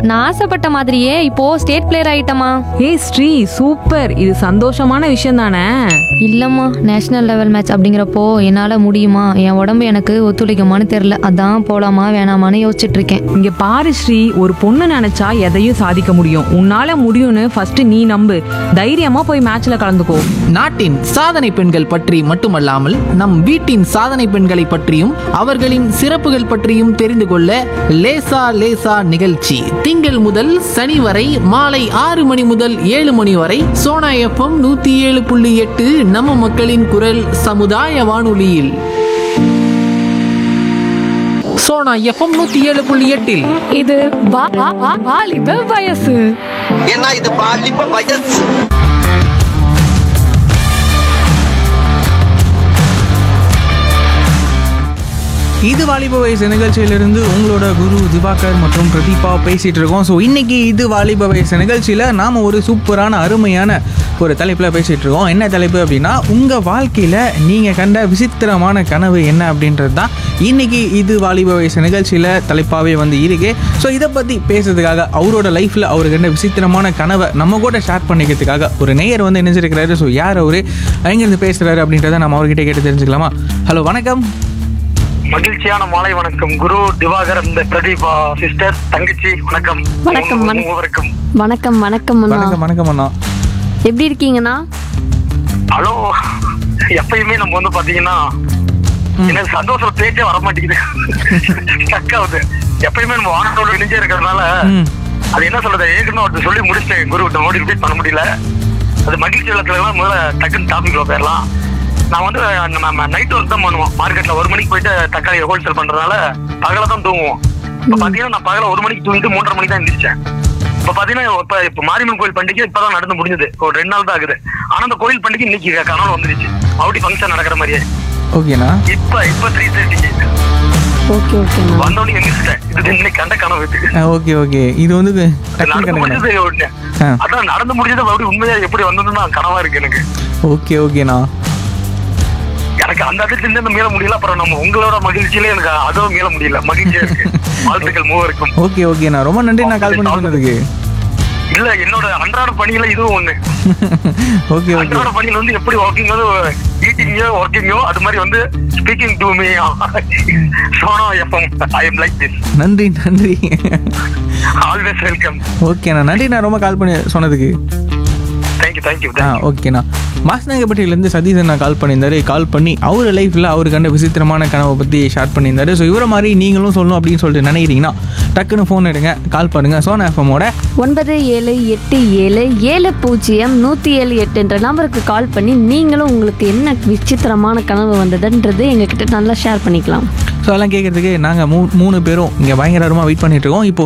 நான் ஆசைப்பட்ட மாதிரியே இப்போ ஸ்டேட் பிளேயர் ஆயிட்டமா ஏய் ஸ்ரீ சூப்பர் இது சந்தோஷமான விஷயம் தானே இல்லம்மா நேஷனல் லெவல் மேட்ச் அப்படிங்கிறப்போ என்னால முடியுமா என் உடம்பு எனக்கு ஒத்துழைக்குமான்னு தெரியல அதான் போலாமா வேணாமான்னு யோசிச்சுட்டு இருக்கேன் இங்க பாரு ஸ்ரீ ஒரு பொண்ணு நினைச்சா எதையும் சாதிக்க முடியும் உன்னால முடியும்னு ஃபர்ஸ்ட் நீ நம்பு தைரியமா போய் மேட்ச்ல கலந்துக்கோ நாட்டின் சாதனை பெண்கள் பற்றி மட்டுமல்லாமல் நம் வீட்டின் சாதனை பெண்களை பற்றியும் அவர்களின் சிறப்புகள் பற்றியும் தெரிந்து கொள்ள லேசா லேசா நிகழ்ச்சி திங்கள் முதல் சனி வரை மாலை ஆறு மணி முதல் ஏழு மணி வரை சோனா எஃப்எம் நூத்தி ஏழு புள்ளி எட்டு நம்ம மக்களின் குரல் சமுதாய வானொலியில் சோனா எஃப்எம் நூத்தி ஏழு புள்ளி எட்டில் இது வா- வா- வா- வாலிப வயசு ஏன்னா இது பாலிப்ப வயசு இது வாலிப வயசு நிகழ்ச்சியிலிருந்து உங்களோட குரு திவாகர் மற்றும் பிரதீபா பேசிட்டு இருக்கோம் ஸோ இன்னைக்கு இது வாலிப வயசு நிகழ்ச்சியில் நாம் ஒரு சூப்பரான அருமையான ஒரு தலைப்பில் பேசிட்டு இருக்கோம் என்ன தலைப்பு அப்படின்னா உங்கள் வாழ்க்கையில் நீங்கள் கண்ட விசித்திரமான கனவு என்ன அப்படின்றது தான் இன்னைக்கு இது வாலிப வயசு நிகழ்ச்சியில் தலைப்பாகவே வந்து இருக்கு ஸோ இதை பற்றி பேசுறதுக்காக அவரோட லைஃப்பில் அவர் கண்ட விசித்திரமான கனவை நம்ம கூட ஷேர் பண்ணிக்கிறதுக்காக ஒரு நேயர் வந்து இணைஞ்சிருக்கிறாரு ஸோ யார் அவர் எங்கேருந்து பேசுகிறாரு அப்படின்றத நம்ம அவர்கிட்ட கேட்டு தெரிஞ்சுக்கலாமா ஹலோ வணக்கம் மகிழ்ச்சியான மாலை வணக்கம் குரு திவாகர் இந்த பிரதீபா சிஸ்டர் தங்கச்சி வணக்கம் வணக்கம், மூணு- வணக்கம். மூவருக்கும் வணக்கம் வணக்கம் அண்ணா வணக்கம் வணக்கம் அண்ணா எப்படி இருக்கீங்கண்ணா ஹலோ எப்பயுமே நம்ம வந்து பாத்தீங்கன்னா எனக்கு சந்தோஷம் பேச்சே வர மாட்டேங்குது ஸ்டக் ஆகுது எப்பயுமே நம்ம வானத்தோட இணைஞ்சே இருக்கிறதுனால ம் அது என்ன சொல்றது ஏற்கனவே ஒருத்தர் சொல்லி முடிச்சிட்டேன் குரு கிட்ட மோடிஃபைட் பண்ண முடியல அது மகிழ்ச்சி வெள்ளத்துல முதல்ல டக்குன்னு டாபிக்ல போயிடலாம் நான் வந்து நம்ம நைட் ஒர்க் தான் பண்ணுவோம் மார்க்கெட்ல ஒரு மணிக்கு போயிட்டு தக்காளி ஹோல்சேல் பண்றதுனால பகல தான் தூங்குவோம் இப்ப பாத்தீங்கன்னா நான் பகல ஒரு மணிக்கு தூங்கிட்டு மூன்றரை மணிக்கு தான் எந்திரிச்சேன் இப்ப பாத்தீங்கன்னா இப்ப இப்ப மாரியம்மன் கோயில் பண்டிகை இப்பதான் நடந்து முடிஞ்சது ஒரு ரெண்டு நாள் தான் ஆகுது ஆனா அந்த கோயில் பண்டிகை இன்னைக்கு கனவு வந்துருச்சு அவுட்டி ஃபங்க்ஷன் நடக்கிற மாதிரியே ஓகேண்ணா இப்ப இப்ப த்ரீ தேர்ட்டிக்கு ஓகே ஓகேண்ணா வந்தோடனே எந்திரிச்சிட்டேன் இது இன்னைக்கு கண்ட கனவு இது ஓகே ஓகே இது வந்து டக்குனு நடந்து கணக்கு முடிஞ்சது ஒண்ணு. ஆ. அதான் நடந்து முடிஞ்சது அப்படி உண்மையா எப்படி வந்ததுன்னா கனவா இருக்கு எனக்கு ஓகே ஓகேண்ணா எனக்கு அந்த இடத்துல இருந்து மீள முடியல அப்புறம் நம்ம உங்களோட மகிழ்ச்சியில எனக்கு அதுவும் மீள முடியல மகிழ்ச்சியா இருக்கு வாழ்த்துக்கள் மூவருக்கும் ஓகே ஓகேண்ணா ரொம்ப நன்றி நான் கால் பண்ணி சொன்னதுக்கு இல்ல என்னோட அன்றாட பணியில இதுவும் ஒண்ணு ஓகே ஓகே அன்றாட பணியில வந்து எப்படி ஒர்க்கிங்கோ ஈட்டிங்கோ ஒர்க்கிங்கோ அது மாதிரி வந்து speaking to me Suno FM I am like this நன்றி நன்றி ஆல்வேஸ் வெல்கம் ஓகேண்ணா நன்றி நான் ரொம்ப கால் பண்ணி சொன்னதுக்கு தேங்க்யூ தேங்க்யூ ஆ ஓகேண்ணா மாசனங்கப்பட்டியிலேருந்து சதீஷன் நான் கால் பண்ணியிருந்தாரு கால் பண்ணி அவர் லைஃப்பில் அவர் கண்ட விசித்திரமான கனவை பற்றி ஷேர் பண்ணியிருந்தாரு ஸோ இவரை மாதிரி நீங்களும் சொல்லணும் அப்படின்னு சொல்லிட்டு நினைக்கிறீங்கன்னா டக்குன்னு ஃபோன் எடுங்க கால் பண்ணுங்கள் சோனா எஃப்எம்மோட ஒன்பது ஏழு எட்டு ஏழு ஏழு பூஜ்ஜியம் நூற்றி ஏழு எட்டுன்ற நம்பருக்கு கால் பண்ணி நீங்களும் உங்களுக்கு என்ன விசித்திரமான கனவு வந்ததுன்றது எங்ககிட்ட நல்லா ஷேர் பண்ணிக்கலாம் ஸோ அதெல்லாம் கேட்குறதுக்கு நாங்கள் மூ மூணு பேரும் இங்கே பயங்கரமாக வெயிட் பண்ணிட்டு இருக்கோம் இப்போ